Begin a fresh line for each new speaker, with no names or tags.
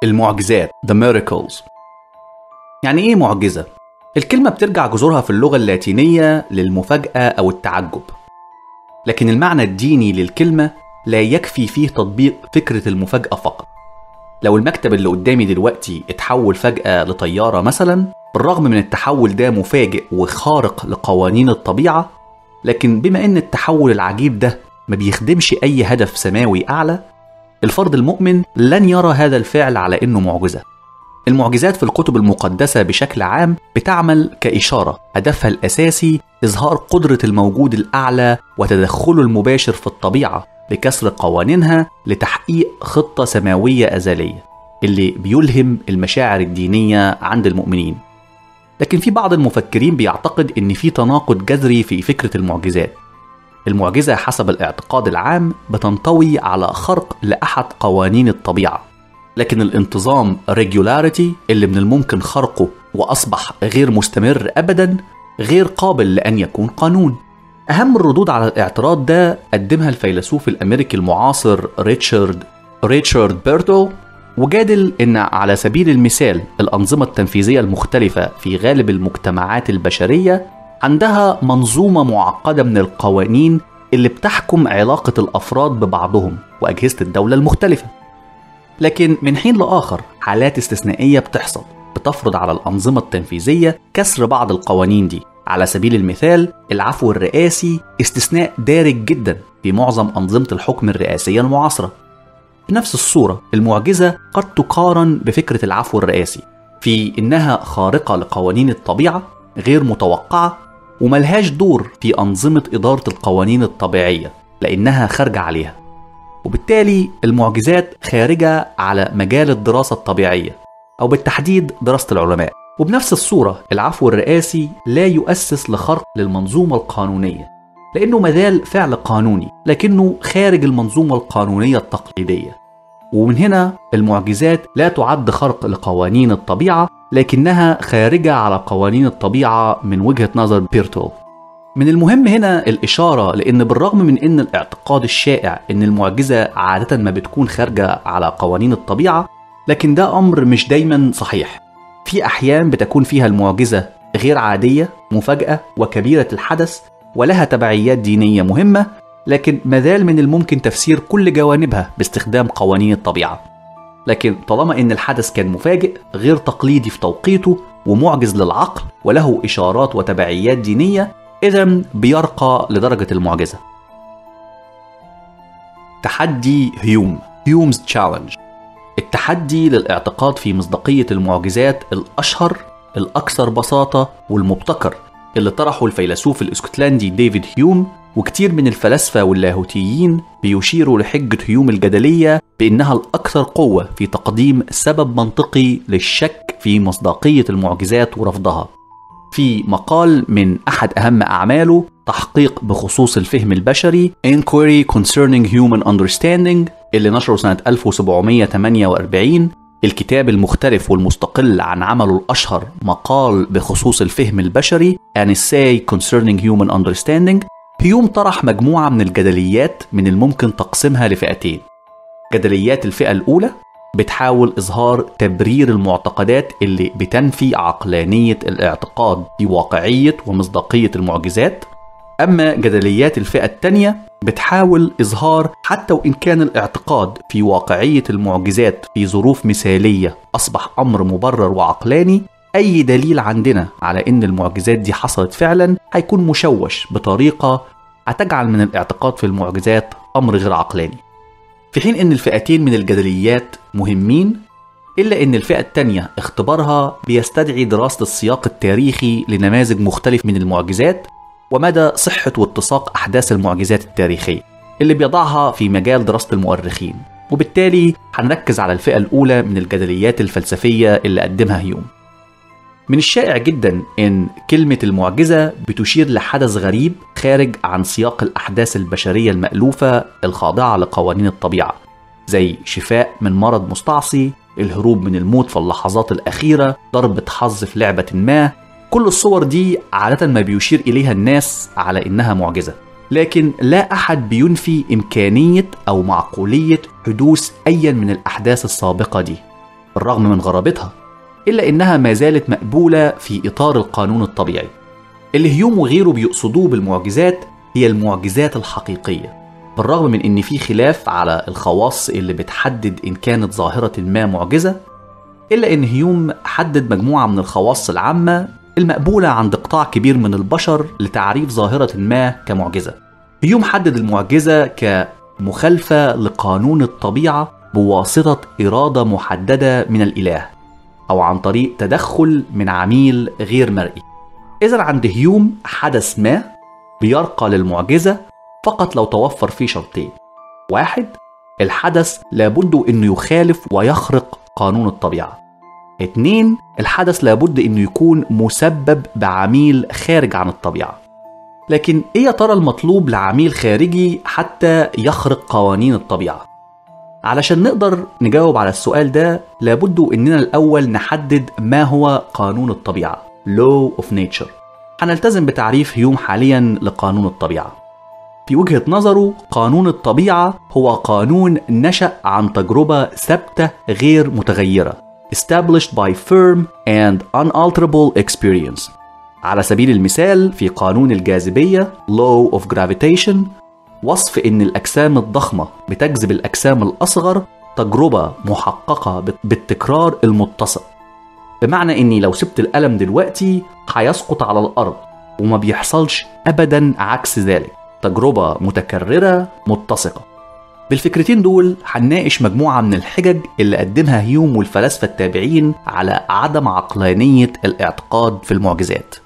المعجزات the miracles يعني ايه معجزة؟ الكلمة بترجع جذورها في اللغة اللاتينية للمفاجأة أو التعجب لكن المعنى الديني للكلمة لا يكفي فيه تطبيق فكرة المفاجأة فقط لو المكتب اللي قدامي دلوقتي اتحول فجأة لطيارة مثلا بالرغم من التحول ده مفاجئ وخارق لقوانين الطبيعة لكن بما ان التحول العجيب ده ما بيخدمش اي هدف سماوي اعلى الفرد المؤمن لن يرى هذا الفعل على انه معجزه المعجزات في الكتب المقدسه بشكل عام بتعمل كاشاره هدفها الاساسي اظهار قدره الموجود الاعلى وتدخله المباشر في الطبيعه لكسر قوانينها لتحقيق خطه سماويه ازليه اللي بيلهم المشاعر الدينيه عند المؤمنين لكن في بعض المفكرين بيعتقد ان في تناقض جذري في فكره المعجزات المعجزه حسب الاعتقاد العام بتنطوي على خرق لاحد قوانين الطبيعه لكن الانتظام regularity اللي من الممكن خرقه واصبح غير مستمر ابدا غير قابل لان يكون قانون اهم الردود على الاعتراض ده قدمها الفيلسوف الامريكي المعاصر ريتشارد ريتشارد بيرتو وجادل ان على سبيل المثال الانظمه التنفيذيه المختلفه في غالب المجتمعات البشريه عندها منظومه معقده من القوانين اللي بتحكم علاقه الافراد ببعضهم واجهزه الدوله المختلفه لكن من حين لاخر حالات استثنائيه بتحصل بتفرض على الانظمه التنفيذيه كسر بعض القوانين دي على سبيل المثال العفو الرئاسي استثناء دارج جدا في معظم انظمه الحكم الرئاسيه المعاصره بنفس الصورة المعجزة قد تقارن بفكرة العفو الرئاسي في إنها خارقة لقوانين الطبيعة غير متوقعة وملهاش دور في أنظمة إدارة القوانين الطبيعية لأنها خارجة عليها وبالتالي المعجزات خارجة على مجال الدراسة الطبيعية أو بالتحديد دراسة العلماء وبنفس الصورة العفو الرئاسي لا يؤسس لخرق للمنظومة القانونية لأنه مازال فعل قانوني لكنه خارج المنظومة القانونية التقليدية ومن هنا المعجزات لا تعد خرق لقوانين الطبيعة لكنها خارجة على قوانين الطبيعة من وجهة نظر بيرتو من المهم هنا الإشارة لأن بالرغم من أن الاعتقاد الشائع أن المعجزة عادة ما بتكون خارجة على قوانين الطبيعة لكن ده أمر مش دايما صحيح في أحيان بتكون فيها المعجزة غير عادية مفاجأة وكبيرة الحدث ولها تبعيات دينية مهمة لكن مازال من الممكن تفسير كل جوانبها باستخدام قوانين الطبيعة لكن طالما ان الحدث كان مفاجئ غير تقليدي في توقيته ومعجز للعقل وله اشارات وتبعيات دينيه اذا بيرقى لدرجه المعجزه تحدي هيوم هيومز تشالنج التحدي للاعتقاد في مصداقيه المعجزات الاشهر الاكثر بساطه والمبتكر اللي طرحه الفيلسوف الاسكتلندي ديفيد هيوم وكتير من الفلاسفة واللاهوتيين بيشيروا لحجة هيوم الجدلية بأنها الأكثر قوة في تقديم سبب منطقي للشك في مصداقية المعجزات ورفضها في مقال من أحد أهم أعماله تحقيق بخصوص الفهم البشري Inquiry Concerning Human Understanding اللي نشره سنة 1748 الكتاب المختلف والمستقل عن عمله الأشهر مقال بخصوص الفهم البشري An Essay Concerning Human Understanding هيوم طرح مجموعة من الجدليات من الممكن تقسيمها لفئتين جدليات الفئة الأولى بتحاول إظهار تبرير المعتقدات اللي بتنفي عقلانية الاعتقاد في واقعية ومصداقية المعجزات أما جدليات الفئة الثانية بتحاول إظهار حتى وإن كان الاعتقاد في واقعية المعجزات في ظروف مثالية أصبح أمر مبرر وعقلاني أي دليل عندنا على إن المعجزات دي حصلت فعلا هيكون مشوش بطريقة هتجعل من الاعتقاد في المعجزات أمر غير عقلاني في حين إن الفئتين من الجدليات مهمين إلا إن الفئة التانية اختبارها بيستدعي دراسة السياق التاريخي لنماذج مختلف من المعجزات ومدى صحة واتساق أحداث المعجزات التاريخية اللي بيضعها في مجال دراسة المؤرخين وبالتالي هنركز على الفئة الأولى من الجدليات الفلسفية اللي قدمها هيوم من الشائع جدا ان كلمه المعجزه بتشير لحدث غريب خارج عن سياق الاحداث البشريه المالوفه الخاضعه لقوانين الطبيعه زي شفاء من مرض مستعصي الهروب من الموت في اللحظات الاخيره ضربه حظ في لعبه ما كل الصور دي عاده ما بيشير اليها الناس على انها معجزه لكن لا احد بينفي امكانيه او معقوليه حدوث اي من الاحداث السابقه دي بالرغم من غرابتها إلا إنها ما زالت مقبولة في إطار القانون الطبيعي اللي هيوم وغيره بيقصدوه بالمعجزات هي المعجزات الحقيقية بالرغم من إن في خلاف على الخواص اللي بتحدد إن كانت ظاهرة ما معجزة إلا إن هيوم حدد مجموعة من الخواص العامة المقبولة عند قطاع كبير من البشر لتعريف ظاهرة ما كمعجزة هيوم حدد المعجزة كمخالفة لقانون الطبيعة بواسطة إرادة محددة من الإله أو عن طريق تدخل من عميل غير مرئي إذا عند هيوم حدث ما بيرقى للمعجزة فقط لو توفر فيه شرطين واحد الحدث لابد انه يخالف ويخرق قانون الطبيعة اتنين الحدث لابد انه يكون مسبب بعميل خارج عن الطبيعة لكن ايه يا ترى المطلوب لعميل خارجي حتى يخرق قوانين الطبيعة علشان نقدر نجاوب على السؤال ده لابد اننا الاول نحدد ما هو قانون الطبيعة Law of Nature هنلتزم بتعريف هيوم حاليا لقانون الطبيعة في وجهة نظره قانون الطبيعة هو قانون نشأ عن تجربة ثابتة غير متغيرة established by firm and unalterable experience على سبيل المثال في قانون الجاذبية Law of Gravitation وصف إن الأجسام الضخمة بتجذب الأجسام الأصغر تجربة محققة بالتكرار المتصل بمعنى إني لو سبت القلم دلوقتي هيسقط على الأرض وما بيحصلش أبدا عكس ذلك تجربة متكررة متسقة بالفكرتين دول هنناقش مجموعة من الحجج اللي قدمها هيوم والفلاسفة التابعين على عدم عقلانية الاعتقاد في المعجزات